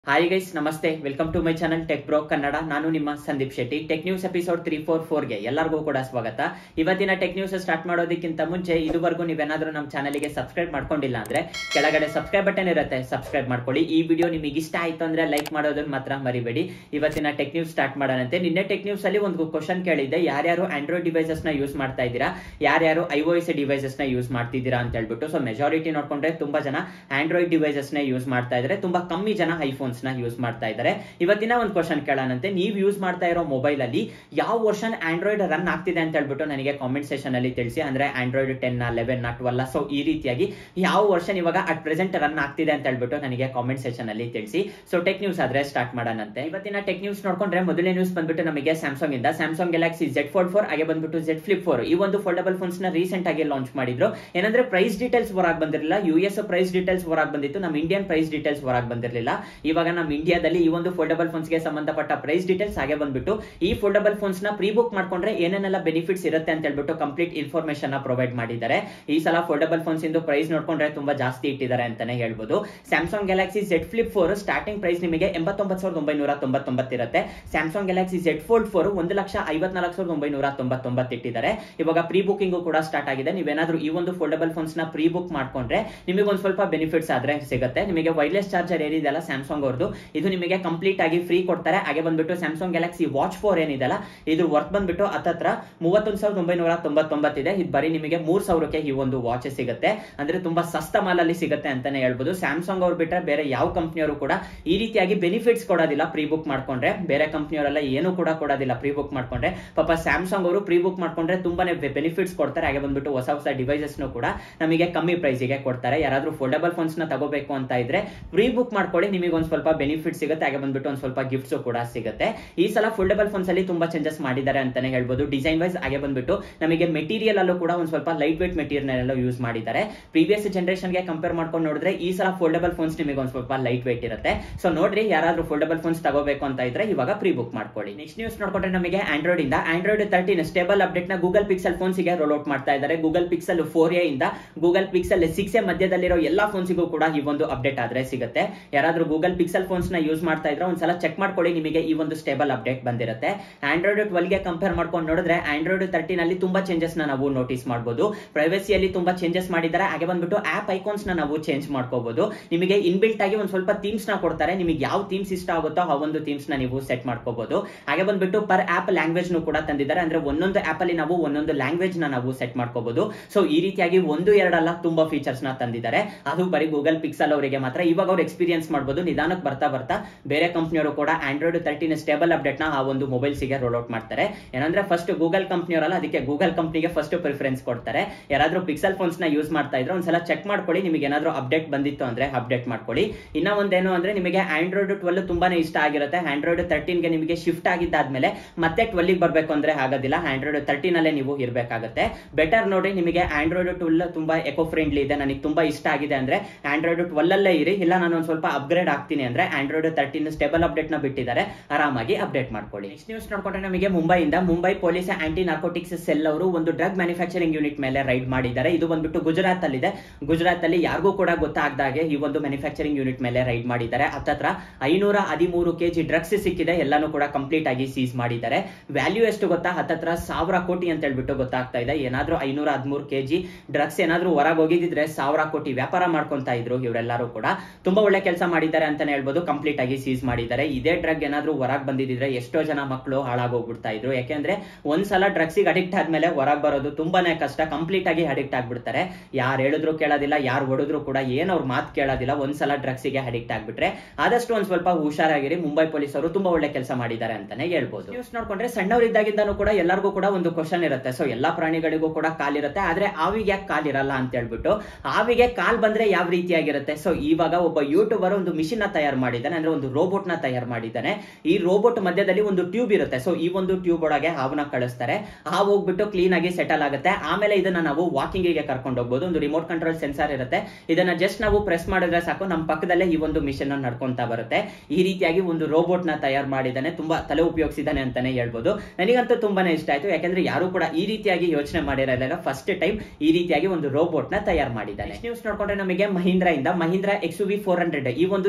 hi guys ನಮಸ್ತೆ welcome to my channel tech bro Kannada ನಾನು ನಿಮ್ಮ Sandeep Shetty tech news episode three four ಫೋರ್ಗೆ ಎಲ್ಲರಿಗೂ ಕೂಡ ಸ್ವಾಗತ ಇವತ್ತಿನ ಟೆಕ್ ನ್ಯೂಸ್ ಸ್ಟಾರ್ಟ್ ಮಾಡೋದಕ್ಕಿಂತ ಮುಂಚೆ ಇದುವರೆಗೂ ನೀವೇನಾದ್ರೂ ನಮ್ಮ ಚಾನಲ್ಗೆ ಸಬ್ಸ್ಕ್ರೈಬ್ ಮಾಡ್ಕೊಂಡಿಲ್ಲ ಅಂದ್ರೆ ಕೆಳಗಡೆ ಸಬ್ಸ್ಕ್ರೈಬ್ ಬಟನ್ ಇರುತ್ತೆ ಸಬ್ಸ್ಕ್ರೈಬ್ ಮಾಡ್ಕೊಳ್ಳಿ ಈ ವಿಡಿಯೋ ನಿಮಗೆ ಇಷ್ಟ ಆಯ್ತು ಅಂದ್ರೆ ಲೈಕ್ ಮಾಡೋದನ್ನ ಮಾತ್ರ ಮರಿಬೇಡಿ ಇವತ್ತಿನ ಟೆಕ್ ನ್ಯೂಸ್ ಸ್ಟಾರ್ಟ್ ಮಾಡೋಣಂತೆ ನಿನ್ನೆ ಟೆಕ್ ನ್ಯೂಸ್ ಅಲ್ಲಿ ಒಂದು ಕ್ವಶನ್ ಕೇಳಿದ್ದೆ ಯಾರ್ಯಾರು ಆಂಡ್ರಾಯ್ಡ್ ಡಿವೈಸಸ್ ನ ಯೂಸ್ ಮಾಡ್ತಾ ಇದ್ದೀರಾ ಯಾರ್ಯಾರು ಐ ಓ ಎಸ್ ಡಿವೈಸಸ್ ನ ಯೂಸ್ ಮಾಡ್ತಿದ್ದೀರಾ ಅಂತ ಹೇಳ್ಬಿಟ್ಟು ಸೊ ಮೆಜಾರಿಟಿ ನೋಡ್ಕೊಂಡ್ರೆ ತುಂಬಾ ಜನ ಆಂಡ್ರಾಯ್ಡ್ ಡಿವೈಸಸ್ ನ ಯೂಸ್ ಮಾಡ್ತಾ ಇದ್ದಾರೆ ತುಂಬಾ ಕಮ್ಮಿ ಜನ ಐಫೋನ್ಸ್ ನ ಯೂಸ್ ಮಾಡ್ತಾ ಇದ್ದಾರೆ ಇವತ್ತಿನ ಒಂದು ಕ್ವಶನ್ ಕೇಳೋಣಂತೆ ನೀವು ಯೂಸ್ ಮಾಡ್ತಾ ಇರೋ ಮೊಬೈಲ್ ಅಲ್ಲಿ ಯಾವ ವರ್ಷನ್ ಆಂಡ್ರಾಯ್ಡ್ ರನ್ ಆಗ್ತಿದೆ ಅಂತ ಹೇಳ್ಬಿಟ್ಟು ನನಗೆ ಕಾಮೆಂಟ್ ಸೆಷನ್ ಅಲ್ಲಿ ತಿಳಿಸಿ ಅಂದ್ರೆ Android ten eleven twelve so ಈ ರೀತಿಯಾಗಿ ಯಾವ ವರ್ಷನ್ ಇವಾಗ ಅಟ್ ಪ್ರೆಸೆಂಟ್ ರನ್ ಆಗ್ತಿದೆ ಅಂತ ಹೇಳ್ಬಿಟ್ಟು ನನಗೆ ಕಾಮೆಂಟ್ ಸೆಷನ್ ಅಲ್ಲಿ ತಿಳಿಸಿ ಸೊ ಟೆಕ್ ನ್ಯೂಸ್ ಆದ್ರೆ ಸ್ಟಾರ್ಟ್ ಮಾಡೋಣಂತೆ ಇವತ್ತಿನ ಟೆಕ್ ನ್ಯೂಸ್ ನೋಡ್ಕೊಂಡ್ರೆ ಮೊದಲನೇ ನ್ಯೂಸ್ ಬಂದ್ಬಿಟ್ಟು ನಮಗೆ ಸ್ಯಾಮ್ಸಂಗ್ ಇಂದ Samsung Galaxy Z four four ಹಾಗೆ ಬಂದ್ಬಿಟ್ಟು ಜೆಡ್ ಫ್ಲಿಪ್ ಫೋರ್ ಈ ಒಂದು ಫೋಲ್ಡಬಲ್ ಫೋನ್ಸ್ ನ ರೀಸೆಂಟ್ ಆಗಿ ಲಾಂಚ್ ಮಾಡಿದ್ರು ಏನಂದ್ರೆ ಪ್ರೈಸ್ ಡೀಟೇಲ್ಸ್ ಹೊರಗೆ ಬಂದಿರಲಿಲ್ಲ ಯು ಎಸ್ ಪ್ರೈಸ್ ಡೀಟೇಲ್ಸ್ ಹೊರಗೆ ಬಂದಿತ್ತು ನಮ್ಮ ಇಂಡಿಯನ್ ಪ್ರೈಸ್ ಡೀಟೇಲ್ಸ್ ಹೊರಗೆ ಬಂದಿರಲಿಲ್ಲ ಇವಾಗ ನಮ್ಮ ಇಂಡಿಯಾದಲ್ಲಿ ಈ ಒಂದು ಫೋಲ್ಡಬಲ್ ಫೋನ್ಸ್ ಗೆ ಸಂಬಂಧಪಟ್ಟ ಪ್ರೈಸ್ ಡೀಟೇಲ್ಸ್ ಹಾಗೆ ಬಂದ್ಬಿಟ್ಟು ಈ ಫೋಲ್ಡಬಲ್ ಫೋನ್ಸ್ ನ ಪ್ರೀ ಬುಕ್ ಮಾಡ್ಕೊಂಡ್ರೆ ಏನೇನೆಲ್ಲ ಬೆನಿಫಿಟ್ಸ್ ಇರುತ್ತೆ ಅಂತ ಹೇಳ್ಬಿಟ್ಟು ಕಂಪ್ಲೀಟ್ ಇನ್ಫಾರ್ಮೇಶನ್ ನ ಪ್ರೊವೈಡ್ ಮಾಡಿದ್ದಾರೆ ಈ ಸಲ ಫೋಲ್ಡಬಲ್ ಫೋನ್ಸ್ ಇಂದು ಪ್ರೈಸ್ ನೋಡ್ಕೊಂಡ್ರೆ ತುಂಬಾ ಜಾಸ್ತಿ ಇಟ್ಟಿದ್ದಾರೆ ಅಂತಾನೆ ಹೇಳ್ಬೋದು Samsung Galaxy Z flip four starting price ನಿಮಗೆ ಎಂಬತ್ತೊಂಬತ್ತು ಸಾವಿರದ ಒಂಬೈನೂರ ತೊಂಬತ್ತೊಂಬತ್ತು ಇರುತ್ತೆ Samsung Galaxy Z fold four ಒಂದು ಲಕ್ಷ ಐವತ್ನಾಲ್ಕು ಸಾವಿರದ ಒಂಬೈನೂರ ತೊಂಬತ್ತೊಂಬತ್ತು ಇಟ್ಟಿದ್ದಾರೆ ಇವಾಗ ಪ್ರೀ ಬುಕಿಂಗ್ ಕೂಡ ಸ್ಟಾರ್ಟ್ ಆಗಿದೆ ನೀವೇನಾದ್ರೂ ಈ ಒಂದು ಫೋಲ್ಡಬಲ್ ಫೋನ್ಸ್ ನ ಪ್ರೀ ಬುಕ್ ಮಾಡ್ಕೊಂಡ್ರೆ ನಿಮಗೆ ಒಂದು ಸ್ವಲ್ಪ ಬೆನಿಫಿಟ್ಸ್ ಆದ್ರೆ ಸಿಗುತ್ತೆ ನಿಮಗೆ ವೈರ್ಲೆಸ್ ಚಾರ್ಜರ್ ಏನಿದೆಯಲ್ಲ ಸ್ಯಾಮ್ಸಂಗ್ ಅವ್ರದ್ದು ಇದು ನಿಮಗೆ ಕಂಪ್ಲೀಟ್ ಆಗಿ ಫ್ರೀ ಕೊಡ್ತಾರೆ ಹಾಗೆ ಬಂದ್ಬಿಟ್ಟು ಸ್ಯಾಮ್ಸಂಗ್ ಗ್ಯಾಲಕ್ಸಿ ವಾಚ್ ಫೋರ್ ಏನಿದೆಲ್ಲ ಇದು ವರ್ತ್ ಬಂದ್ಬಿಟ್ಟು ಹತ್ತತ್ರ ಮೂವತ್ತೊಂದು ಸಾವಿರದ ಒಂಬೈನೂರ ತೊಂಬತ್ತೊಂಬತ್ತಿದೆ ಇದು ಬರೀ ನಿಮಗೆ ಮೂರ್ ಸಾವಿರಕ್ಕೆ ಈ ಒಂದು ವಾಚ್ ಸಿಗುತ್ತೆ ಅಂದ್ರೆ ತುಂಬಾ ಸಸ್ತ ಮಾಲಲ್ಲಿ ಸಿಗುತ್ತೆ ಅಂತಾನೆ ಹೇಳ್ಬೋದು ಸ್ಯಾಮ್ಸಂಗ್ ಅವ್ರು ಬಿಟ್ರೆ ಬೇರೆ ಯಾವ ಕಂಪ್ನಿಯವರು ಕೂಡ ಈ ರೀತಿಯಾಗಿ ಬೆನಿಫಿಟ್ಸ್ ಕೊಡೋದಿಲ್ಲ ಪ್ರೀ ಬುಕ್ ಮಾಡ್ಕೊಂಡ್ರೆ ಬೇರೆ ಕಂಪ್ನಿಯವರೆಲ್ಲ ಏನು ಕೂಡ ಕೊಡೋದಿಲ್ಲ ಪ್ರೀ ಬುಕ್ ಮಾಡ್ಕೊಂಡ್ರೆ ಪಾಪ ಸ್ಯಾಮ್ಸಂಗ್ ಅವರು ಪ್ರೀ ಬುಕ್ ಮಾಡ್ಕೊಂಡ್ರೆ ತುಂಬಾನೇ ಬೆನಿಫಿಟ್ಸ್ ಕೊಡ್ತಾರೆ ಹಾಗೆ ಬಂದ್ಬಿಟ್ಟು ಹೊಸ ಹೊಸ ಡಿವೈಸಸ್ ಕೂಡ ನಮಗೆ ಕಮ್ಮಿ ಪ್ರೈಸಿಗೆ ಕೊಡ್ತಾರೆ ಯಾರಾದ್ರೂ ಫೋಲ್ಡಬಲ್ ಫೋನ್ಸ್ ನ ತಗೋಬೇಕು ಅಂತ ಇದ್ರೆ ಪ್ರೀ ಬುಕ್ ಮಾಡ್ಕೊಳ್ಳಿ ನಿಮಗೆ ಒಂದ್ ಸ್ವಲ್ಪ ಬೆನಿಫಿಟ್ ಸಿಗುತ್ತೆ ಹಾಗೆ ಬಂದ್ಬಿಟ್ಟು ಒಂದ್ ಸ್ವಲ್ಪ ಗಿಫ್ಟ್ಸ್ ಕೂಡ ಸಿಗುತ್ತೆ ಈ ಸಲ ಫೋಲ್ಡಬಲ್ ಫೋನ್ಸ್ ಅಲ್ಲಿ ತುಂಬಾ ಚೇಂಜಸ್ ಮಾಡಿದ್ದಾರೆ ಅಂತಾನೆ ಹೇಳ್ಬೋದು ಡಿಸೈನ್ ವೈಸ್ ಹಾಗೆ ಬಂದ್ಬಿಟ್ಟು ನಮಗೆ ಮೆಟೀರಿಯಲ್ ಅಲ್ಲೂ ಕೂಡ ಒಂದ್ ಸ್ವಲ್ಪ ಲೈಟ್ ವೇಟ್ ಮೆಟೀರಿಯಲ್ ಎಲ್ಲ ಯೂಸ್ ಮಾಡಿದ್ದಾರೆ ಪ್ರೀವಿಯಸ್ ಜನರೇಷನ್ ಗೆ ಕಂಪೇರ್ ಮಾಡ್ಕೊಂಡು ನೋಡಿದ್ರೆ ಈ ಸಲ ಫೋಲ್ಡಬಲ್ ಫೋನ್ಸ್ ನಿಮಗೆ ಒಂದ್ ಸ್ವಲ್ಪ ಲೈಟ್ ವೇಟ್ ಇರುತ್ತೆ ಸೊ ನೋಡ್ರಿ ಯಾರಾದ್ರೂ ಫೋಲ್ಡಬಲ್ ಫೋನ್ಸ್ ತಗೋಬೇಕು ಅಂತ ಇದ್ರೆ ಇವಾಗ ಪ್ರೀ ಬುಕ್ ಮಾಡ್ಕೊಳ್ಳಿ ನೆಕ್ಸ್ಟ್ ನ್ಯೂಸ್ ನೋಡ್ಕೊಂಡ್ರೆ ನಮಗೆ ಆಂಡ್ರಾಯ್ಡ್ ಇಂದ ಆಂಡ್ರಾಯ್ಡ್ ತರ್ಟೀನ್ ಸ್ಟೇಬಲ್ ಅಪ್ಡೇಟ್ ನ ಗೂಗಲ್ ಪಿಕ್ಸೆಲ್ ಫೋನ್ಸ್ ಗೆ ರೋಲ್ ಔಟ್ ಮಾಡ್ತಾ ಇದ್ದಾರೆ ಗೂಗಲ್ ಪಿಕ್ಸೆಲ್ ಫೋರ್ ಎ ಇಂದ ಗೂಗಲ್ ಪಿಕ್ಸೆಲ್ ಸಿಕ್ಸ್ ಎ ಮಧ್ಯದಲ್ಲಿರೋ ಎಲ್ಲಾ ಫೋನ್ಸ್ಗೂ ಕೂಡ ಈ ಒಂದು ಅಪ್ಡೇಟ್ ಆದ್ರೆ ಸಿಗುತ್ತೆ ಯಾರಾದ್ರೂ ಗೂಗಲ್ ಪಿಕ್ಸೆಲ್ ಫೋನ್ಸ್ ನ ಯೂಸ್ ಮಾಡ್ತಾ ಇದ್ರೆ ಒಂದ್ಸಲ ಚೆಕ್ ಮಾಡ್ಕೊಳ್ಳಿ ನಿಮಗೆ ಈ ಒಂದು ಸ್ಟೇಬಲ್ ಅಪ್ಡೇಟ್ ಬಂದಿರುತ್ತೆ ಆಂಡ್ರಾಯ್ಡ್ ಟ್ವೆಲ್ ಗೆ ಕಂಪೇರ್ ಮಾಡ್ಕೊಂಡು ನೋಡಿದ್ರೆ ಆಂಡ್ರಾಯ್ಡ್ ತರ್ಟೀನ್ ಅಲ್ಲಿ ತುಂಬಾ ಚೇಂಜಸ್ ನ ನಾವು ನೋಟಿಸ್ ಮಾಡಬಹುದು ಪ್ರೈವಸಿಯಲ್ಲಿ ತುಂಬಾ ಚೇಂಜಸ್ ಮಾಡಿದ್ದಾರೆ ಹಾಗೆ ಬಂದ್ಬಿಟ್ಟು ಆಪ್ ಐಕಾನ್ಸ್ ನ ನಾವು ಚೇಂಜ್ ಮಾಡ್ಕೋಬಹುದು ನಿಮಗೆ ಇನ್ಬಿಲ್ಟ್ ಆಗಿ ಒಂದ್ ಸ್ವಲ್ಪ ಥೀಮ್ಸ್ ನ ಕೊಡ್ತಾರೆ ನಿಮಗೆ ಯಾವ ಥೀಮ್ಸ್ ಇಷ್ಟ ಆಗುತ್ತೋ ಆ ಒಂದು ಥೀಮ್ಸ್ ನ ನೀವು ಸೆಟ್ ಮಾಡ್ಕೋಬಹುದು ಹಾಗೆ ಬಂದ್ಬಿಟ್ಟು ಪರ್ ಆಪ್ ಲ್ಯಾಂಗ್ವೇಜ್ ನು ಕೂಡ ತಂದಿದ್ದಾರೆ ಅಂದ್ರೆ ಒಂದೊಂದು ಆಪ್ ಅಲ್ಲಿ ನಾವು ಒಂದೊಂದು ಲ್ಯಾಂಗ್ವೇಜ್ ನ ನಾವು ಸೆಟ್ ಮಾಡ್ಕೋಬಹುದು ಸೊ ಈ ರೀತಿಯಾಗಿ ಒಂದು ಎರಡಲ್ಲ ತುಂಬಾ ಫೀಚರ್ಸ್ ನ ತಂದಿದ್ದಾರೆ ಅದು ಬರೀ ಗೂಗಲ್ ಪಿಕ್ಸಲ್ ಅವರಿಗೆ ಮಾತ್ರ ಇವಾಗ ಅವ್ರು ಎಕ್ಸ್ಪೀರಿಯನ್ಸ್ ಮಾಡಬಹುದು ನಿಧಾನಕ್ಕೆ ಬರ್ತಾ ಬರ್ತಾ ಬೇರೆ ಕಂಪ್ನಿಯವರು ಕೂಡ ಆಂಡ್ರಾಯ್ಡ್ ತರ್ಟಿನ್ ಸ್ಟೇಬಲ್ ಅಪ್ಡೇಟ್ ನ ಆ ಒಂದು ಮೊಬೈಲ್ಸ್ ಗೆ ರೋಲ್ ಔಟ್ ಮಾಡ್ತಾರೆ ಏನಂದ್ರೆ ಫಸ್ಟ್ ಗೂಗಲ್ ಕಂಪ್ನಿಯವರಲ್ಲ ಅದಕ್ಕೆ ಗೂಗಲ್ ಕಂಪ್ನಿಗೆ ಫಸ್ಟ್ ಪ್ರಿಫರೆನ್ಸ್ ಕೊಡ್ತಾರೆ ಯಾರಾದ್ರೂ ಪಿಕ್ಸೆಲ್ ಫೋನ್ಸ್ ನ ಯೂಸ್ ಮಾಡ್ತಾ ಇದ್ರೆ ಒಂದ್ಸಲ ಚೆಕ್ ಮಾಡ್ಕೊಳ್ಳಿ ನಿಮಗೆ ಏನಾದ್ರೂ ಅಪ್ಡೇಟ್ ಬಂದಿತ್ತು ಅಂದ್ರೆ ಅಪ್ಡೇಟ್ ಮಾಡ್ಕೊಳ್ಳಿ ಇನ್ನ ಒಂದೇನು ಅಂದ್ರೆ ನಿಮಗೆ ಆಂಡ್ರಾಯ್ಡ್ ಟ್ವೆಲ್ ತುಂಬಾನೇ ಇಷ್ಟ ಆಗಿರುತ್ತೆ ಆಂಡ್ರಾಯ್ಡ್ ತರ್ಟೀನ್ ಗೆ ನಿಮಗೆ ಶಿಫ್ಟ್ ಆಗಿದ್ದಾದ್ಮೇಲೆ ಮತ್ತೆ ಟ್ವೆಲ್ ಬರ್ಬೇಕು ಅಂದ್ರೆ ಆಗೋದಿಲ್ಲ ಆಂಡ್ರಾಯ್ಡ್ ತರ್ಟೀನ್ ಅಲ್ಲೇ ನೀವು ಇರಬೇಕಾಗುತ್ತೆ ಬೆಟರ್ ನೋಡಿ ನಿಮಗೆ ಆಂಡ್ರಾಯ್ಡ್ ಟ್ವೆಲ್ ತುಂಬಾ ಎಕೋ ಫ್ರೆಂಡ್ಲಿ ಇದೆ ನನಗೆ ತುಂಬಾ ಇಷ್ಟ ಆಗಿದೆ ಅಂದ್ರೆ ಆಂಡ್ರಾಯ್ಡ್ ಟ್ವೆಲ್ ಅಲ್ಲೇ ಇರಿ ಇಲ್ಲ ನಾನು ಒಂದ್ ಸ್ವಲ್ಪ ಅಪ್ಗ್ರೇಡ್ ಆಗ್ತೀನಿ ಅಂದ್ರೆ ಆಂಡ್ರಾಯ್ಡ್ ತರ್ಟೀನ್ ಸ್ಟೇಬಲ್ ಅಪ್ಡೇಟ್ ನ ಬಿಟ್ಟಿದ್ದಾರೆ ಆರಾಮಾಗಿ ಅಪ್ಡೇಟ್ ಮಾಡ್ಕೊಳ್ಳಿ ನೆಕ್ಸ್ಟ್ ನ್ಯೂಸ್ ನೋಡ್ಕೊಂಡ್ರೆ ನಮಗೆ ಮುಂಬೈಯಿಂದ Mumbai police anti narcotics cell ಅವರು ಒಂದು ಡ್ರಗ್ ಮ್ಯಾನುಫ್ಯಾಕ್ಚರಿಂಗ್ ಯೂನಿಟ್ ಮೇಲೆ ರೈಡ್ ಮಾಡಿದ್ದಾರೆ ಇದು ಬಂದ್ಬಿಟ್ಟು ಗುಜರಾತ್ ಅಲ್ಲಿ ಇದೆ ಗುಜರಾತ್ ಅಲ್ಲಿ ಯಾರಿಗೂ ಕೂಡ ಗೊತ್ತಾಗದಾಗೆ ಈ ಒಂದು ಮ್ಯಾನುಫ್ಯಾಕ್ಚರಿಂಗ್ ಯೂನಿಟ್ ಮೇಲೆ ರೈಡ್ ಮಾಡಿದ್ದಾರೆ ಹತ್ತತ್ರ ಐನೂರ ಹದಿಮೂರು ಕೆಜಿ ಡ್ರಗ್ಸ್ ಸಿಕ್ಕಿದೆ ಎಲ್ಲಾನು ಕೂಡ ಕಂಪ್ಲೀಟ್ ಆಗಿ ಸೀಸ್ ಮಾಡಿದ್ದಾರೆ ವ್ಯಾಲ್ಯೂ ಎಷ್ಟು ಗೊತ್ತಾ ಹತ್ತತ್ರ ಸಾವಿರ ಕೋಟಿ ಅಂತ ಹೇಳ್ಬಿಟ್ಟು ಗೊತ್ತಾಗ್ತಾ ಇದೆ ಏನಾದ್ರೂ ಐನೂರ ಹದಿಮೂರು ಕೆಜಿ ಡ್ರಗ್ಸ್ ಏನಾದ್ರೂ ಹೊರಗೆ ಹೋಗಿದ್ರೆ ಸಾವಿರ ಕೋಟಿ ವ್ಯಾಪಾರ ಮಾಡ್ಕೊಂತ ಇದ್ರು ಇವರೆಲ್ಲರೂ ಕೂಡ ತುಂಬಾ ಒಳ್ಳೆ ಕೆಲಸ ಮಾಡಿದ್ದಾರೆ ಅಂತಾನೆ ಹೇಳ್ಬೋದು ಕಂಪ್ಲೀಟ್ ಆಗಿ ಸೀಸ್ ಮಾಡಿದ್ದಾರೆ ಇದೇ ಡ್ರಗ್ ಏನಾದ್ರೂ ಹೊರಗೆ ಬಂದಿದ್ರೆ ಎಷ್ಟೋ ಜನ ಮಕ್ಕಳು ಹಾಳಾಗೋಗ್ಬಿಡ್ತಾ ಇದ್ರು ಯಾಕೆಂದ್ರೆ ಒಂದ್ಸಲ ಡ್ರಗ್ಸಿಗೆ ಅಡಿಕ್ಟ್ ಆದ್ಮೇಲೆ ಹೊರಗೆ ಬರೋದು ತುಂಬಾನೇ ಕಷ್ಟ ಕಂಪ್ಲೀಟ್ ಆಗಿ ಅಡಿಕ್ಟ್ ಆಗ್ಬಿಡ್ತಾರೆ ಯಾರು ಹೇಳಿದ್ರು ಕೇಳೋದಿಲ್ಲ ಯಾರು ಹೊಡೆದ್ರು ಕೂಡ ಏನ್ ಅವ್ರ ಮಾತು ಕೇಳೋದಿಲ್ಲ ಒಂದ್ಸಲ ಡ್ರಗ್ಸಿಗೆ ಅಡಿಕ್ಟ್ ಆಗ್ಬಿಟ್ರೆ ಆದಷ್ಟು ಒಂದ್ ಸ್ವಲ್ಪ ಹುಷಾರಾಗಿರಿ ಮುಂಬೈ ಪೊಲೀಸ್ ಅವರು ತುಂಬಾ ಒಳ್ಳೆ ಕೆಲಸ ಮಾಡಿದ್ದಾರೆ ಅಂತಾನೆ ಹೇಳ್ಬೋದು ನ್ಯೂಸ್ ನೋಡ್ಕೊಂಡ್ರೆ ಸಣ್ಣವರಿದ್ದಾಗಿಂದಾನು ಕೂಡ ಎಲ್ಲರಿಗೂ ಕೂಡ ಒಂದು ಕ್ವಶನ್ ಇರುತ್ತೆ ಸೊ ಎಲ್ಲಾ ಪ್ರಾಣಿಗಳಿಗೂ ಕೂಡ ಕಾಲಿರುತ್ತೆ ಆದ್ರೆ ಆವಿಗೆ ಯಾಕೆ ಕಾಲಿರಲ್ಲ ಅಂತ ಹೇಳ್ಬಿಟ್ಟು ಆವಿಗೆ ಕಾಲ್ ಬಂದ್ರೆ ಯಾವ ರೀತಿಯಾಗಿರುತ್ತೆ ಸೊ ಇವಾಗ ಒಬ್ಬ ಯೂಟ್ಯೂಬರ್ ಒಂದು ಮಿಷಿನ್ ನ ತಯಾರು ಮಾಡಿದ್ದಾನೆ ಅಂದ್ರೆ ಒಂದು ರೋಬೋಟ್ ನ ತಯಾರು ಮಾಡಿದ್ದಾನೆ ಈ ರೋಬೋಟ್ ಮಧ್ಯದಲ್ಲಿ ಒಂದು ಟ್ಯೂಬ್ ಇರುತ್ತೆ ಸೊ ಈ ಒಂದು ಟ್ಯೂಬ್ ಒಳಗೆ ಹಾವನ್ನ ಕಳಿಸ್ತಾರೆ ಹಾವು ಹೋಗ್ಬಿಟ್ಟು ಕ್ಲೀನ್ ಆಗಿ ಸೆಟಲ್ ಆಗುತ್ತೆ ಆಮೇಲೆ ಇದನ್ನ ನಾವು ವಾಕಿಂಗ್ ಗೆ ಕರ್ಕೊಂಡು ಹೋಗ್ಬೋದು ಒಂದು ರಿಮೋಟ್ ಕಂಟ್ರೋಲ್ ಸೆನ್ಸಾರ್ ಇರುತ್ತೆ ಇದನ್ನ ಜಸ್ಟ್ ನಾವು ಪ್ರೆಸ್ ಮಾಡಿದ್ರೆ ಸಾಕು ನಮ್ಮ ಪಕ್ಕದಲ್ಲೇ ಈ ಒಂದು ಮಿಷನ್ ನಡ್ಕೊಂತಾ ಬರುತ್ತೆ ಈ ರೀತಿಯಾಗಿ ಒಂದು ರೋಬೋಟ್ ನ ತಯಾರು ಮಾಡಿದ್ದಾನೆ ತುಂಬಾ ತಲೆ ಉಪಯೋಗಿಸಿದ್ದಾನೆ ಅಂತಾನೆ ಹೇಳ್ಬೋದು ನನಗಂತೂ ತುಂಬಾನೇ ಇಷ್ಟ ಆಯ್ತು ಯಾಕಂದ್ರೆ ಯಾರು ಕೂಡ ಈ ರೀತಿಯಾಗಿ ಯೋಚನೆ ಮಾಡಿರಲಿಲ್ಲ ಫಸ್ಟ್ ಟೈಮ್ ಈ ರೀತಿಯಾಗಿ ಒಂದು ರೋಬೋಟ್ ನ ತಯಾರು ಮಾಡಿದ್ದಾನೆ ನ್ಯೂಸ್ ನೋಡ್ಕೊಂಡ್ರೆ ನಮಗೆ ಮಹೀಂದ್ರ ಇಂದ Mahindra X V four hundred ಈ ಒಂದು ಇವಿ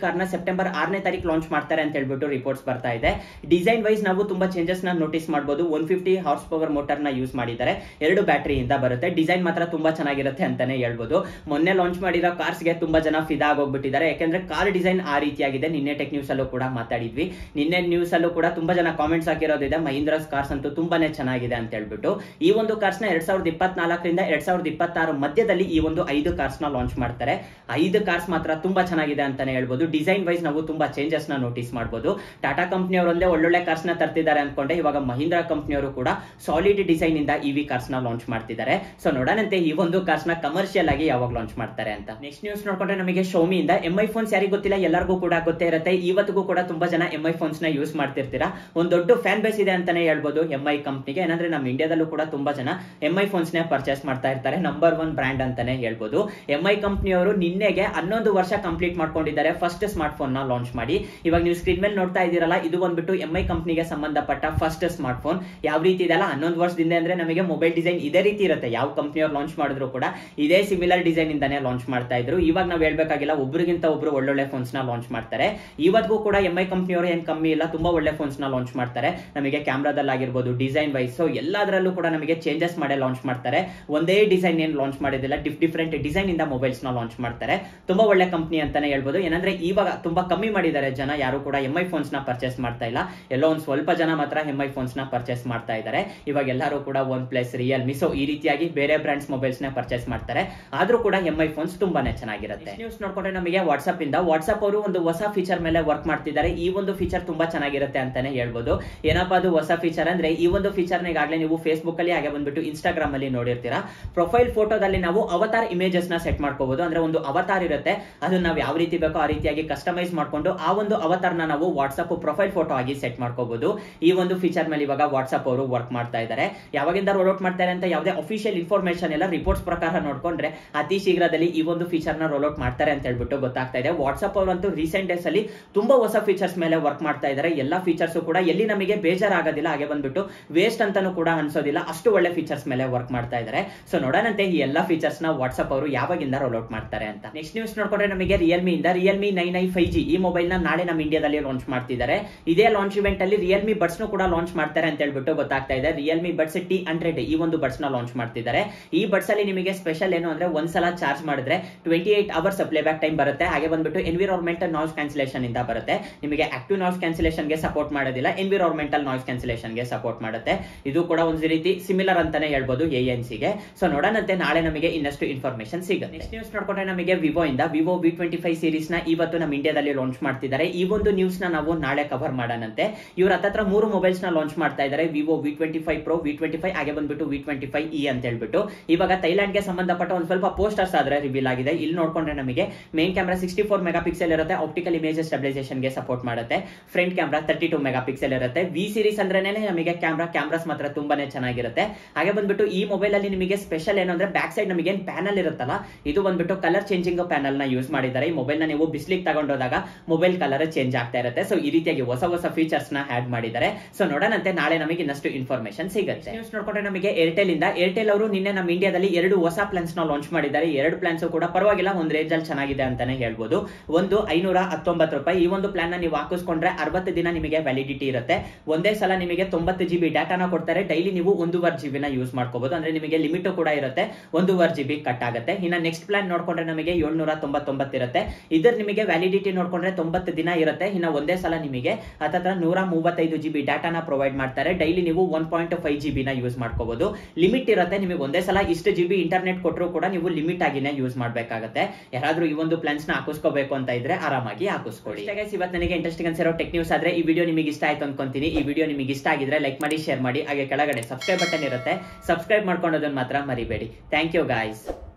ಕಾರ್ನ ಸೆಪ್ಟೆಂಬರ್ ಆರನೇ ತಾರೀಕು ಲಾಂಚ್ ಮಾಡ್ತಾರೆ ಅಂತ ಹೇಳ್ಬಿಟ್ಟು ರಿಪೋರ್ಟ್ಸ್ ಬರ್ತಾ ಇದೆ ಡಿಸೈನ್ ವೈಸ್ ನಾವು ತುಂಬಾ ಚೇಂಜಸ್ ನ ನೋಟಿಸ್ ಮಾಡಬಹುದು one fifty horse power motor ನ ಯೂಸ್ ಮಾಡಿದ್ದಾರೆ ಎರಡು ಬ್ಯಾಟರಿಯಿಂದ ಬರುತ್ತೆ ಡಿಸೈನ್ ಮಾತ್ರ ತುಂಬಾ ಚೆನ್ನಾಗಿರುತ್ತೆ ಅಂತಾನೆ ಹೇಳ್ಬೋದು ಮೊನ್ನೆ ಲಾಂಚ್ ಮಾಡಿರೋ ಕಾರ್ಸ್ ಗೆ ತುಂಬಾ ಜನ ಫಿದಾ ಆಗೋಗ್ಬಿಟ್ಟಿದ್ದಾರೆ ಯಾಕಂದ್ರೆ ಕಾರ್ ಡಿಸೈನ್ ಆ ರೀತಿಯಾಗಿದೆ ನಿನ್ನೆ ಟೆಕ್ ನ್ಯೂಸ್ ಅಲ್ಲೂ ಕೂಡ ಮಾತಾಡಿದ್ವಿ ನಿನ್ನೆ ನ್ಯೂಸ್ ಅಲ್ಲೂ ಕೂಡ ತುಂಬಾ ಜನ ಕಾಮೆಂಟ್ಸ್ ಹಾಕಿರೋದಿದೆ ಮಹೀಂದ್ರಾಸ್ ಕಾರ್ಸ್ ಅಂತೂ ತುಂಬಾನೇ ಚೆನ್ನಾಗಿದೆ ಅಂತ ಹೇಳ್ಬಿಟ್ಟು ಈ ಒಂದು ಕಾರ್ಸ್ ನ ಎರಡ್ ಸಾವಿರದ ಇಪ್ಪತ್ನಾಲ್ಕರಿಂದ ಎರಡ್ ಸಾವಿರದ ಇಪ್ಪತ್ತಾರು ಮಧ್ಯದಲ್ಲಿ ಈ ಒಂದು ಐದು ಕಾರ್ಸ್ ನ ಲಾಂಚ್ ಮಾಡ್ತಾರೆ ಐದು ಕಾರ್ಸ್ ಮಾತ್ರ ತುಂಬಾ ಚೆನ್ನಾಗಿದೆ ಅಂತಾನೆ ಹೇಳ್ಬೋದು ಡಿಸೈನ್ ವೈಸ್ ನಾವು ತುಂಬಾ ಚೇಂಜಸ್ ನ ನೋಟಿಸ್ ಮಾಡಬಹುದು ಟಾಟಾ ಕಂಪ್ನಿಯವರೊಂದೇ ಒಳ್ಳೊಳ್ಳೆ ಕಾರ್ಸ್ ನ ತರ್ತಿದ್ದಾರೆ ಅನ್ಕೊಂಡೆ ಇವಾಗ ಮಹೀಂದ್ರಾ ಕಂಪ್ನಿಯವರು ಕೂಡ ಸಾಲಿಡ್ ಡಿಸೈನ್ ಇಂದ ಇವಿ ಕಾರ್ಸ್ ನ ಲಾಂಚ್ ಮಾಡ್ತಿದ್ದಾರೆ ಸೊ ನೋಡೋಣಂತೆ ಈ ಒಂದು ಕಾರ್ಸ್ ನ ಕಮರ್ಷಿಯಲ್ ಆಗಿ ಯಾವಾಗ ಲಾಂಚ್ ಮಾಡ್ತಾರೆ ಅಂತ ನೆಕ್ಸ್ಟ್ ನ್ಯೂಸ್ ನೋಡ್ಕೊಂಡ್ರೆ ನಮಗೆ ಶೋಮಿ ಇಂದ ಎಂ ಐ ಫೋನ್ಸ್ ಯಾರಿಗೂ ಗೊತ್ತಿಲ್ಲ ಎಲ್ಲರಿಗೂ ಕೂಡ ಗೊತ್ತೇ ಇರುತ್ತೆ ಇವತ್ತಿಗೂ ಕೂಡ ತುಂಬಾ ಜನ ಎಂ ಐ ಫೋನ್ಸ್ ನ ಯೂಸ್ ಮಾಡ್ತಿರ್ತೀರಾ ಒಂದು ದೊಡ್ಡ ಫ್ಯಾನ್ ಬೇಸ್ ಇದೆ ಅಂತಾನೆ ಹೇಳ್ಬೋದು ಎಂ ಐ ಕಂಪ್ನಿಗೆ ಏನಂದ್ರೆ ನಮ್ಮ ಇಂಡಿಯಾದಲ್ಲೂ ಕೂಡ ತುಂಬಾ ಜನ ಎಂ ಐ ಫೋನ್ಸ್ ನೇ ಪರ್ಚೇಸ್ ಮಾಡ್ತಾ ಇರ್ತಾರೆ ನಂಬರ್ ಒನ್ ಬ್ರ್ಯಾಂಡ್ ಅಂತಾನೆ ಹೇಳ್ಬೋದು ಎಂ ಐ ಕಂಪ್ನಿಯವರು ನಿನ್ನೆಗೆ ಹನ್ನೊಂದು ವರ್ಷ ಕಂಪ್ಲೀಟ್ ಮಾಡ್ಕೊಂಡಿದ್ದಾರೆ ಫಸ್ಟ್ ಸ್ಮಾರ್ಟ್ ಫೋನ್ ನ ಲಾಂಚ್ ಮಾಡಿ ಇವಾಗ ನೀವು ಸ್ಕ್ರೀನ್ ಮೇಲೆ ನೋಡ್ತಾ ಇದ್ದೀರಲ್ಲ ಇದು ಬಂದ್ಬಿಟ್ಟು ಎಂ ಐ ಕಂಪ್ನಿಗೆ ಸಂಬಂಧಪಟ್ಟ ಫಸ್ಟ್ ಸ್ಮಾರ್ಟ್ ಫೋನ್ ಯಾವ ರೀತಿ ಇದೆಲ್ಲ ಹನ್ನೊಂದು ವರ್ಷದಿಂದ ಅಂದ್ರೆ ನಮಗೆ ಮೊಬೈಲ್ ಡಿಸೈನ್ ಇದೇ ರೀತಿ ಇರುತ್ತೆ ಯಾವ ಕಂಪ್ನಿಯವ್ರು ಲಾಂಚ್ ಮಾಡಿದ್ರು ಕೂಡ ಇದೇ ಸಿಮಿಲರ್ ಡಿಸೈನ್ ಇಂದಾನೆ ಲಾಂಚ್ ಮಾಡ್ತಾ ಇದ್ರು ಇವಾಗ ನಾವು ಹೇಳ್ಬೇಕಾಗಿಲ್ಲ ಒಬ್ರಿಗಿಂತ ಒಬ್ರು ಒಳ್ಳೊಳ್ಳೆ ಫೋನ್ಸ್ ನ ಲಾಂಚ್ ಮಾಡ್ತಾರೆ ಇವತ್ತಿಗೂ ಕೂಡ ಎಂ ಐ ಕಂಪ್ನಿಯವರು ಏನ್ ಕಮ್ಮಿ ಇಲ್ಲ ತುಂಬಾ ಒಳ್ಳೆ ಫೋನ್ಸ್ ನ ಲಾಂಚ್ ಮಾಡ್ತಾರೆ ನಮಗೆ ಕ್ಯಾಮ್ರಾದಲ್ಲಿ ಆಗಿರ್ಬೋದು ಡಿಸೈನ್ ವೈಸ್ ಸೊ ಎಲ್ಲದರಲ್ಲೂ ಕೂಡ ನಮಗೆ ಚೇಂಜಸ್ ಮಾಡೇ ಲಾಂಚ್ ಮಾಡ್ತಾರೆ ಒಂದೇ ಡಿಸೈನ್ ಏನ್ ಲಾಂಚ್ ಮಾಡಿದಿಲ್ಲ ಡಿಫ್ ಡಿಫ್ರೆಂಟ್ ಡಿಸೈನ್ ಇಂದ ಮೊಬೈಲ್ಸ್ ನ ಲಾಂಚ್ ಮಾಡ್ತಾರೆ ತುಂಬಾ ಒಳ್ಳೆ ಕಂಪ್ನಿ ಅಂತಾನೆ ಹೇಳ್ಬೋದು ಏನಂದ್ರೆ ಇವಾಗ ತುಂಬಾ ಕಮ್ಮಿ ಮಾಡಿದ್ದಾರೆ ಜನ ಯಾರು ಕೂಡ ಎಂ ಐ ಫೋನ್ಸ್ ನ ಪರ್ಚೇಸ್ ಮಾಡ್ತಾ ಇಲ್ಲ ಎಲ್ಲೋ ಒಂದ್ ಸ್ವಲ್ಪ ಜನ ಮಾತ್ರ ಎಂ ಐ ಫೋನ್ಸ್ ನ ಪರ್ಚೇಸ್ ಮಾಡ್ತಾ ಇದ್ದಾರೆ ಇವಾಗ ಎಲ್ಲರೂ ಕೂಡ ಒನ್ ಪ್ಲಸ್ ರಿಯಲ್ಮಿ ಸೊ ಈ ರೀತಿಯಾಗಿ ಬೇರೆ ಬ್ರಾಂಡ್ಸ್ ಮೊಬೈಲ್ಸ್ ನ ಪರ್ಚೇಸ್ ಮಾಡ್ತಾರೆ ಆದ್ರೂ ಕೂಡ ಎಂ ಐ ಫೋನ್ಸ್ ತುಂಬಾನೇ ಚೆನ್ನಾಗಿರುತ್ತೆ ನ್ಯೂಸ್ ನೋಡ್ಕೊಂಡ್ರೆ ನಮಗೆ ವಾಟ್ಸ್ಆಪ್ ಇಂದ ವಾಟ್ಸ್ಆಪ್ ಅವರು ಒಂದು ಹೊಸ ಫೀಚರ್ ಮೇಲೆ ವರ್ಕ್ ಮಾಡ್ತಿದ್ದಾರೆ ಈ ಒಂದು ಫೀಚರ್ ತುಂಬಾ ಚೆನ್ನಾಗಿರುತ್ತೆ ಅಂತಾನೆ ಹೇಳ್ಬೋದು ಏನಪ್ಪಾ ಅದು ಹೊಸ ಫೀಚರ್ ಅಂದ್ರೆ ಈ ಒಂದು ಫೀಚರ್ ನ ಈಗಾಗಲೇ ನೀವು ಫೇಸ್ಬುಕ್ ಅಲ್ಲಿ ಹಾಗೆ ಬಂದ್ಬಿಟ್ಟು ಇನ್ಸ್ಟಾಗ್ರಾಮ್ ಅಲ್ಲಿ ನೋಡಿರ್ತೀರಾ ಪ್ರೊಫೈಲ್ ಫೋಟೋದಲ್ಲಿ ನಾವು ಅವತಾರ್ ಇಮೇಜಸ್ ನ ಸೆಟ್ ಮಾಡ್ಕೋಬಹುದು ಅಂದ್ರೆ ಒಂದು ಅವತಾರ್ ಇರುತ್ತೆ ಅದನ್ನ ನಾವು ಯಾವ ರೀತಿ ಬೇಕೋ ಆ ರೀತಿಯಾಗಿ ಕಸ್ಟಮೈಸ್ ಮಾಡ್ಕೊಂಡು ಆ ಒಂದು ಅವತಾರ್ನ ನಾವು ವಾಟ್ಸ್ಆಪ್ ಪ್ರೊಫೈಲ್ ಫೋಟೋ ಆಗಿ ಸೆಟ್ ಮಾಡ್ಕೋಬಹುದು ಈ ಒಂದು ಫೀಚರ್ ಮೇಲೆ ಇವಾಗ ವಾಟ್ಸ್ಆಪ್ ಅವರು ವರ್ಕ್ ಮಾಡ್ತಾ ಇದ್ದಾರೆ ಯಾವಾಗಿಂದ ರೋಲ್ ಔಟ್ ಮಾಡ್ತಾರೆ ಅಂತ ಯಾವುದೇ ಅಫಿಷಿಯಲ್ ಇನ್ಫಾರ್ಮೇಶನ್ ಎಲ್ಲ ರಿಪೋರ್ಟ್ಸ್ ಪ್ರಕಾರ ನೋಡ್ಕೊಂಡ್ರೆ ಅತಿ ಶೀಘ್ರದಲ್ಲಿ ಈ ಒಂದು ಫೀಚರ್ ನ ರೋಲ್ ಔಟ್ ಮಾಡ್ತಾರೆ ಅಂತ ಹೇಳ್ಬಿಟ್ಟು ಗೊತ್ತಾಗ್ತಾ ಇದೆ ವಾಟ್ಸ್ಆಪ್ ಅವರಂತೂ ರೀಸೆಂಟ್ ಡೇಸ್ ಅಲ್ಲಿ ತುಂಬಾ ಹೊಸ ಫೀಚರ್ಸ್ ಮೇಲೆ ವರ್ಕ್ ಮಾಡ್ತಾ ಇದ್ದಾರೆ ಎಲ್ಲಾ ಫೀಚರ್ಸ್ ಕೂಡ ಎಲ್ಲಿ ನಮಗೆ ಬೇಜಾರಾಗೋದಿಲ್ಲ ಹಾಗೆ ಬಂದ್ಬಿಟ್ಟು ವೇಸ್ಟ್ ಅಂತಾನು ಕೂಡ ಅನ್ಸೋದಿಲ್ಲ ಅಷ್ಟು ಒಳ್ಳೆ ಫೀಚರ್ಸ್ ಮೇಲೆ ವರ್ಕ್ ಮಾಡ್ತಾ ಇದ್ದಾರೆ ಸೊ ನೋಡೋಣಂತೆ ಈ ಎಲ್ಲಾ ಫೀಚರ್ಸ್ ನ ವಾಟ್ಸ್ಆಪ್ ಅವರು ಯಾವಾಗಿಂದ ರೋಲ್ ಔಟ್ ಮಾಡ್ತಾರೆ ಅಂತ ನೆಕ್ಸ್ಟ್ ನ್ಯೂಸ್ ನೋಡ್ಕೊಂಡ್ರೆ ನಮಗೆ ರಿಯಲ್ಮಿ ಇಂದ Realme nine I five G ಈ ಮೊಬೈಲ್ ನ ನಾಳೆ ನಮ್ಮ ಇಂಡಿಯಾದಲ್ಲಿ ಲಾಂಚ್ ಮಾಡ್ತಿದ್ದಾರೆ ಇದೇ ಲಾಂಚ್ ಇವೆಂಟ್ ಅಲ್ಲಿ ರಿಯಲ್ಮಿ ಬಡ್ಸ್ ಕೂಡ ಲಾಂಚ್ ಮಾಡ್ತಾರೆ ಅಂತ ಹೇಳ್ಬಿಟ್ಟು ಗೊತ್ತಾಗ್ತಾ ಇದೆ ರಿಯಲ್ಮಿ ಬಡ್ಸ್ ಟಿ ಹಂಡ್ರೆಡ್ ಈ ಒಂದು ಬಡ್ಸ್ ನ ಲಾಂಚ್ ಮಾಡ್ತಿದ್ದಾರೆ ಈ ಬಡ್ಸ್ ಅಲ್ಲಿ ನಿಮಗೆ ಸ್ಪೆಷಲ್ ಏನು ಅಂದ್ರೆ ಒಂದ್ಸಲ ಚಾರ್ಜ್ ಮಾಡಿದ್ರೆ twenty eight hours play back time ಬರುತ್ತೆ ಹಾಗೆ ಬಂದ್ಬಿಟ್ಟು ಎನ್ವಿರಾನ್ಮೆಂಟಲ್ ನಾಯ್ಸ್ ಕ್ಯಾನ್ಸಲೇಷನ್ ಇಂದ ಬರುತ್ತೆ ನಿಮಗೆ ಆಕ್ಟಿವ್ ನಾಯ್ಸ್ ಕ್ಯಾನ್ಸಲೇಷನ್ ಗೆ ಸಪೋರ್ಟ್ ಮಾಡೋದಿಲ್ಲ ಎನ್ವಿರಾನ್ಮೆಂಟಲ್ ನಾಯ್ಸ್ ಕ್ಯಾನ್ಸಲೇಷನ್ ಗೆ ಸಪೋರ್ಟ್ ಮಾಡುತ್ತೆ ಇದು ಕೂಡ ಒಂದು ರೀತಿ ಸಿಮಿಲರ್ ಅಂತಾನೆ ಹೇಳ್ಬೋದು ಎ ಎನ್ ಗೆ ಸೊ ನೋಡೋಣಂತೆ ನಾಳೆ ನಮಗೆ ಇನ್ನಷ್ಟು ಇನ್ಫಾರ್ಮೇಶನ್ ಸಿಗುತ್ತೆ ನೆಕ್ಸ್ಟ್ ನ್ಯೂಸ್ ನೋಡ್ಕೊಂಡ್ರೆ ನಮಗೆ ವಿವೋ ಇಂದ Vivo V twenty five series ನ ಇವತ್ತು ನಮ್ಮ ಇಂಡಿಯಾದಲ್ಲಿ ಲಾಂಚ್ ಮಾಡ್ತಿದ್ದಾರೆ ಈ ಒಂದು ನ್ಯೂಸ್ ನ ನಾವು ನಾಳೆ ಕವರ್ ಮಾಡೋಣಂತೆ ಇವ್ರ ಹತ್ರ ಮೂರು ಮೊಬೈಲ್ಸ್ ನ ಲಾಂಚ್ ಮಾಡ್ತಾ ಇದ್ದಾರೆ Vivo V twenty five pro V twenty five ಹಾಗೆ ಬಂದ್ಬಿಟ್ಟು ವಿ ಟ್ವೆಂಟಿ ಫೈವ್ ಇ ಅಂತ ಹೇಳ್ಬಿಟ್ಟು ಇವಾಗ ಥೈಲ್ಯಾಂಡ್ ಗೆ ಸಂಬಂಧಪಟ್ಟ ಒಂದು ಸ್ವಲ್ಪ ಪೋಸ್ಟರ್ಸ್ ಆದ್ರೆ ರಿವೀಲ್ ಆಗಿದೆ ಇಲ್ಲಿ ನೋಡ್ಕೊಂಡ್ರೆ ನಮಗೆ main camera sixty four mega pixel ಇರುತ್ತೆ ಆಪ್ಟಿಕಲ್ ಇಮೇಜ್ ಸ್ಟೆಬಿಲೈಸೇಷನ್ ಗೆ ಸಪೋರ್ಟ್ ಮಾಡುತ್ತೆ front camera thirty two mega pixel ಇರುತ್ತೆ ವಿ ಸೀರೀಸ್ ಅಂದ್ರೇನೆ ನಮಗೆ ಕ್ಯಾಮ್ರಾ ಕ್ಯಾಮ್ರಾಸ್ ಮಾತ್ರ ತುಂಬಾನೇ ಚೆನ್ನಾಗಿರುತ್ತೆ ಹಾಗೆ ಬಂದ್ಬಿಟ್ಟು ಈ ಮೊಬೈಲ್ ಅಲ್ಲಿ ನಿಮಗೆ ಸ್ಪೆಷಲ್ ಏನು ಅಂದ್ರೆ ಬ್ಯಾಕ್ ಸೈಡ್ ನಮಗೆ ಏನ್ ಪ್ಯಾನಲ್ ಇರುತ್ತಲ್ಲ ಇದು ಬಂದ್ಬಿಟ್ಟು ಕಲರ್ ಚೇಂಜಿಂಗ್ ಪ್ಯಾನಲ್ ನ ಯೂಸ್ ಮಾಡಿದ್ದಾರೆ ಈ ಮೊಬೈಲ್ ನ ನೀವು ಬಿಸ್ಲಿಗೆ ತಗೊಂಡೋದಾಗ ಮೊಬೈಲ್ ಕಲರ್ ಚೇಂಜ್ ಆಗ್ತಾ ಇರುತ್ತೆ ಸೊ ಈ ರೀತಿಯಾಗಿ ಹೊಸ ಹೊಸ ಫೀಚರ್ಸ್ ನ ಆಡ್ ಮಾಡಿದ್ದಾರೆ ಸೊ ನೋಡೋಣಂತೆ ನಾಳೆ ನಮಗೆ ಇನ್ನಷ್ಟು ಇನ್ಫಾರ್ಮೇಶನ್ ಸಿಗುತ್ತೆ ನ್ಯೂಸ್ ನೋಡ್ಕೊಂಡ್ರೆ ನಮಗೆ ಏರ್ಟೆಲ್ ಇಂದ ಏರ್ಟೆಲ್ ಅವರು ನಿನ್ನೆ ನಮ್ಮ ಇಂಡಿಯಾದಲ್ಲಿ ಎರಡು ಹೊಸ ಪ್ಲಾನ್ಸ್ ನ ಲಾಂಚ್ ಮಾಡಿದ್ದಾರೆ ಎರಡು ಪ್ಲಾನ್ಸ್ ಕೂಡ ಪರವಾಗಿಲ್ಲ ಒಂದು ರೇಂಜ್ ಅಲ್ಲಿ ಚೆನ್ನಾಗಿದೆ ಅಂತಾನೆ ಹೇಳ್ಬೋದು ಒಂದು ಐನೂರ ಹತ್ತೊಂಬತ್ತು ರೂಪಾಯಿ ಈ ಒಂದು ಪ್ಲಾನ್ ನ ನೀವು ಹಾಕಿಸ್ಕೊಂಡ್ರೆ ಅರವತ್ತು ದಿನ ನಿಮಗೆ ವ್ಯಾಲಿಡಿಟಿ ಇರುತ್ತೆ ಒಂದೇ ಸಲ ನಿಮಗೆ ತೊಂಬತ್ತು ಜಿ ಬಿ ಡಾಟಾನ ಕೊಡ್ತಾರೆ ಡೈಲಿ ನೀವು ಒಂದೂವರೆ ಜಿ ನ ಯೂಸ್ ಮಾಡ್ಕೋಬಹುದು ಅಂದ್ರೆ ನಿಮಗೆ ಲಿಮಿಟ್ ಕೂಡ ಇರುತ್ತೆ ಒಂದೂವರೆ ಜಿ ಬಿ ಕಟ್ ಆಗುತ್ತೆ ಇನ್ನ ನೆಕ್ಸ್ಟ್ ಪ್ಲಾನ್ ನೋಡ್ಕೊಂಡ್ರೆ ನಮಗೆ ಏಳ್ನೂರ ತೊಂಬತ್ತೊಂಬತ್ತು ಇರುತ್ತೆ ಇದ್ರ ನಿಮಗೆ ವ್ಯಾಲಿಡಿಟಿ ನೋಡ್ಕೊಂಡ್ರೆ ತೊಂಬತ್ತು ದಿನ ಇರುತ್ತೆ ಇನ್ನ ಒಂದೇ ಸಲ ನಿಮಗೆ ಹತ್ತತ್ರ ನೂರ ಮೂವತ್ತೈದು ಜಿ ಬಿ ಡಾಟಾನ ಪ್ರೊವೈಡ್ ಮಾಡ್ತಾರೆ ಡೈಲಿ ನೀವು ಒನ್ ಪಾಯಿಂಟ್ ಫೈವ್ ಜಿ ನ ಯೂಸ್ ಮಾಡ್ಕೋಬಹುದು ಲಿಮಿಟ್ ಇರುತ್ತೆ ನಿಮಗೆ ಒಂದೇ ಸಲ ಇಷ್ಟು ಜಿ ಬಿ ಇಂಟರ್ನೆಟ್ ಕೊಟ್ಟರು ಕೂಡ ನೀವು ಲಿಮಿಟ್ ಆಗಿನೇ ಯೂಸ್ ಮಾಡಬೇಕಾಗುತ್ತೆ ಯಾರಾದ್ರೂ ಈ ಒಂದು ಪ್ಲಾನ್ಸ್ ನ ಹಾಕಿಸ್ಕೋಬೇಕು ಅಂತ ಇದ್ರೆ ಆರಾಮಾಗಿ ಹಾಕಿಸ್ಕೊಳ್ಳಿ ಇವತ್ತು ನನಗೆ ಇಂಟ್ರೆಸ್ಟಿಂಗ್ ಅನ್ಸಿರೋ ಟೆಕ್ ನ್ಯೂಸ್ ಆದ್ರೆ ಈ ವಿಡಿಯೋ ನಿಮಗೆ ಇಷ್ಟ ಆಯ್ತು ಅನ್ಕೊಂತೀನಿ ಈ ವಿಡಿಯೋ ನಿಮಗೆ ಇಷ್ಟ ಆಗಿದ್ರೆ ಲೈಕ್ ಮಾಡಿ ಶೇರ್ ಮಾಡಿ ಹಾಗೆ ಕೆಳಗಡೆ ಸಬ್ಸ್ಕ್ರೈಬ್ ಬಟನ್ ಇರುತ್ತೆ ಸಬ್ಸ್ಕ್ರೈಬ್ ಮಾಡ್ಕೊಂಡೋದನ್ನ ಮಾತ್ರ ಮರಿಬೇಡಿ ಥ್ಯಾಂಕ್ ಯು ಗಾಯ್ಸ್